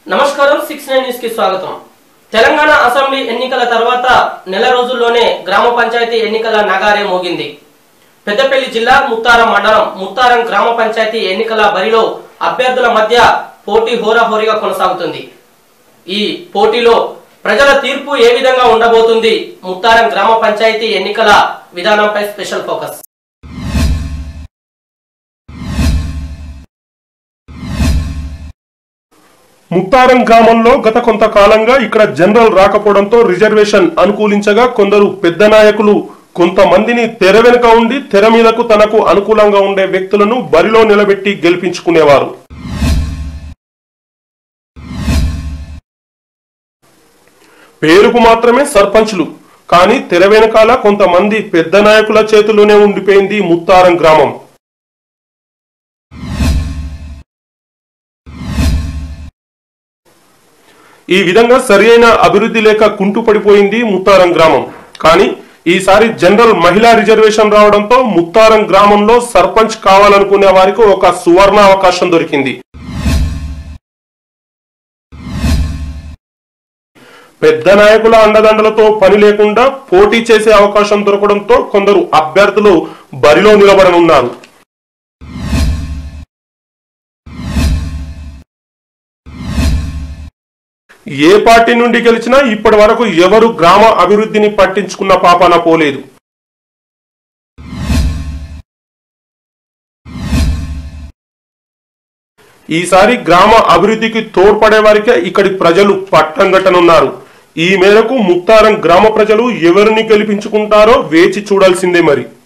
నమస్కారం six nine news కి స్వాగతం తెలంగాణ అసెంబ్లీ ఎన్నికల తర్వాత నెల రోజుల్లోనే గ్రామ పంచాయతీ ఎన్నికల నగారే మోగింది పెద్దపల్లి జిల్లా ముత్తారం మండలం ముత్తారం గ్రామ పంచాయతీ ఎన్నికల బరిలో అభ్యర్థుల మధ్య పోటీ హోరాహోరీగా కొనసాగుతుంది ఈ పోటీలో ప్రజల తీర్పు ఏ విధంగా ఉండబోతుంది ముత్తారం గ్రామ పంచాయతీ ఎన్నికల విధానంపై స్పెషల్ ఫోకస్ ముత్తారం గ్రామంలో గత కొంతకాలంగా ఇక్కడ జనరల్ రాకపోవడంతో రిజర్వేషన్ అనుకూలించగా కొందరు పెద్ద నాయకులు కొంతమందిని తెర వెనుక ఉండి తెర మీదకు తనకు అనుకూలంగా ఉండే వ్యక్తులను బరిలో నిలబెట్టి గెలిపించుకునేవారు పేరుకు మాత్రమే సర్పంచ్లు కానీ తెర వెనకాల కొంతమంది పెద్ద నాయకుల చేతిలోనే ఉండిపోయింది ముత్తారం గ్రామం ఈ విధంగా సరియైన అభివృద్ధి లేక కుంటుపడిపోయింది ముత్తారం గ్రామం కానీ ఈసారి జనరల్ మహిళా రిజర్వేషన్ రావడంతో ముత్తారం గ్రామంలో సర్పంచ్ కావాలనుకునే వారికి ఒక సువర్ణ అవకాశం దొరికింది పెద్ద నాయకుల అండదండలతో పని లేకుండా పోటీ చేసే అవకాశం దొరకడంతో కొందరు అభ్యర్థులు బరిలో నిలబడనున్నారు ఏ పార్టీ నుండి గెలిచినా ఇప్పటి వరకు ఎవరు గ్రామ అభివృద్ధిని పట్టించుకున్న పాపాన పోలేదు ఈసారి గ్రామ అభివృద్ధికి తోడ్పడే వారికే ఇక్కడి ప్రజలు పట్టం కట్టనున్నారు ఈ మేరకు ముత్తారం గ్రామ ప్రజలు ఎవరిని గెలిపించుకుంటారో వేచి చూడాల్సిందే మరి